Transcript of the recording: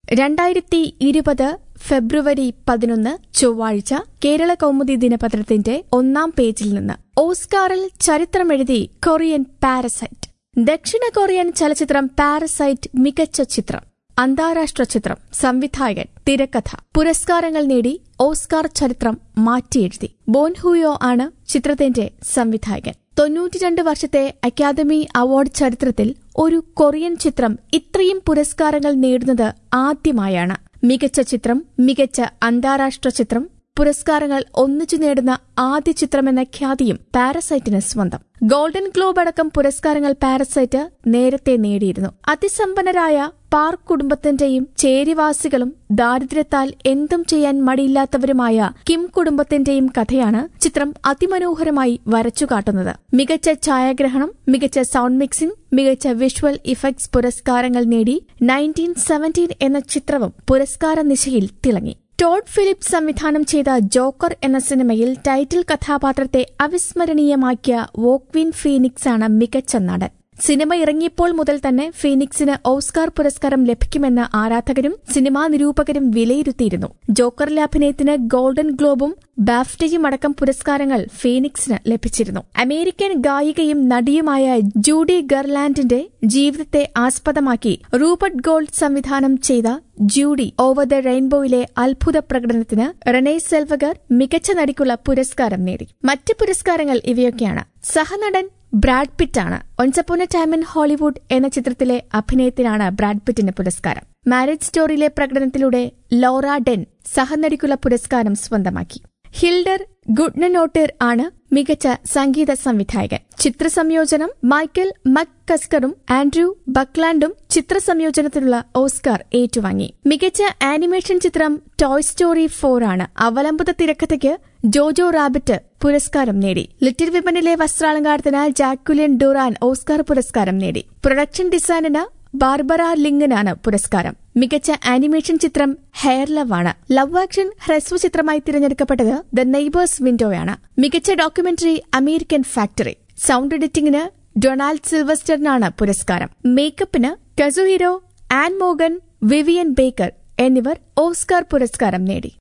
രണ്ടായിരത്തി ഇരുപത് ഫെബ്രുവരി പതിനൊന്ന് ചൊവ്വാഴ്ച കേരള കൗമുദി ദിനപത്രത്തിന്റെ ഒന്നാം പേജിൽ നിന്ന് ഓസ്കാറിൽ ചരിത്രമെഴുതി കൊറിയൻ പാരസൈറ്റ് ദക്ഷിണ കൊറിയൻ ചലച്ചിത്രം പാരസൈറ്റ് മികച്ച ചിത്രം അന്താരാഷ്ട്ര ചിത്രം സംവിധായകൻ തിരക്കഥ പുരസ്കാരങ്ങൾ നേടി ഓസ്കാർ ചരിത്രം മാറ്റിയെഴുതി ബോൻഹുയോ ആണ് ചിത്രത്തിന്റെ സംവിധായകൻ തൊണ്ണൂറ്റിരണ്ട് വർഷത്തെ അക്കാദമി അവാർഡ് ചരിത്രത്തിൽ ഒരു കൊറിയൻ ചിത്രം ഇത്രയും പുരസ്കാരങ്ങൾ നേടുന്നത് ആദ്യമായാണ് മികച്ച ചിത്രം മികച്ച അന്താരാഷ്ട്ര ചിത്രം പുരസ്കാരങ്ങൾ ഒന്നിച്ചു നേടുന്ന ആദ്യ ചിത്രമെന്ന ഖ്യാതിയും പാരസൈറ്റിന് സ്വന്തം ഗോൾഡൻ ഗ്ലോബ് അടക്കം പുരസ്കാരങ്ങൾ പാരസൈറ്റ് നേരത്തെ നേടിയിരുന്നു അതിസമ്പന്നരായ പാർക്ക് കുടുംബത്തിന്റെയും ചേരിവാസികളും ദാരിദ്ര്യത്താൽ എന്തും ചെയ്യാൻ മടിയില്ലാത്തവരുമായ കിം കുടുംബത്തിന്റെയും കഥയാണ് ചിത്രം അതിമനോഹരമായി വരച്ചുകാട്ടുന്നത് മികച്ച ഛായാഗ്രഹണം മികച്ച സൗണ്ട് മിക്സിംഗ് മികച്ച വിഷ്വൽ ഇഫക്ട്സ് പുരസ്കാരങ്ങൾ നേടി നയൻറ്റീൻ സെവന്റീൻ എന്ന ചിത്രവും പുരസ്കാര നിശയിൽ തിളങ്ങി ടോഡ് ഫിലിപ്പ് സംവിധാനം ചെയ്ത ജോക്കർ എന്ന സിനിമയിൽ ടൈറ്റിൽ കഥാപാത്രത്തെ അവിസ്മരണീയമാക്കിയ വോക്വിൻ ഫീനിക്സ് ആണ് മികച്ച നടൻ സിനിമ ഇറങ്ങിയപ്പോൾ മുതൽ തന്നെ ഫീനിക്സിന് ഓസ്കാർ പുരസ്കാരം ലഭിക്കുമെന്ന് ആരാധകരും സിനിമാ നിരൂപകരും വിലയിരുത്തിയിരുന്നു ജോക്കറിലെ അഭിനയത്തിന് ഗോൾഡൻ ഗ്ലോബും ബാഫ്റ്റയും അടക്കം പുരസ്കാരങ്ങൾ ഫീനിക്സിന് ലഭിച്ചിരുന്നു അമേരിക്കൻ ഗായികയും നടിയുമായ ജൂഡി ഗർലാൻഡിന്റെ ജീവിതത്തെ ആസ്പദമാക്കി റൂബർട്ട് ഗോൾഡ് സംവിധാനം ചെയ്ത ജൂഡി ഓവർ ദ റെയിൻബോയിലെ അത്ഭുത പ്രകടനത്തിന് റെനേ സെൽവഗർ മികച്ച നടിക്കുള്ള പുരസ്കാരം നേടി മറ്റ് പുരസ്കാരങ്ങൾ ഇവയൊക്കെയാണ് സഹനടൻ ബ്രാഡ് പിറ്റാണ് once upon a time in Hollywood എന്ന ചിത്രത്തിലെ അഭിനയത്തിനാണ് ബ്രാഡ് പിറ്റിന് പുരസ്കാരം മാരേജ് സ്റ്റോറിയിലെ പ്രകടനത്തിലൂടെ ലോറ ഡെൻ സഹനടിക്കുള്ള പുരസ്കാരം സ്വന്തമാക്കി ഹിൽഡർ ഗുഡ്നോട്ടിർ ആണ് മികച്ച സംഗീത സംവിധായകൻ ചിത്രസംയോജനം മൈക്കൽ മക് കസ്കറും ആൻഡ്രൂ ബക്ലാൻഡും ചിത്രസംയോജനത്തിനുള്ള ഓസ്കാർ ഏറ്റുവാങ്ങി മികച്ച ആനിമേഷൻ ചിത്രം ടോയ് സ്റ്റോറി ഫോർ ആണ് അവലംബിത തിരക്കഥയ്ക്ക് ജോജോ റാബിറ്റ് പുരസ്കാരം നേടി ലിറ്റിൽ വിമനിലെ വസ്ത്രാലങ്കാരത്തിന് ജാക്കുലിൻ ഡുറാൻ ഓസ്കാർ പുരസ്കാരം നേടി പ്രൊഡക്ഷൻ ഡിസൈനിന് ബാർബറ ലിംഗനാണ് പുരസ്കാരം മികച്ച ആനിമേഷൻ ചിത്രം ഹെയർ ലവ് ആണ് ലവ് ആക്ഷൻ ഹ്രസ്വ ചിത്രമായി തിരഞ്ഞെടുക്കപ്പെട്ടത് ദ നെയ്ബേഴ്സ് വിൻഡോയാണ് മികച്ച ഡോക്യുമെന്ററി അമേരിക്കൻ ഫാക്ടറി സൗണ്ട് എഡിറ്റിംഗിന് ഡൊണാൾഡ് സിൽവസ്റ്ററിനാണ് പുരസ്കാരം മേക്കപ്പിന് Kazuhiro Anne Morgan Vivian Baker എന്നിവർ ഓസ്കാർ പുരസ്കാരം നേടി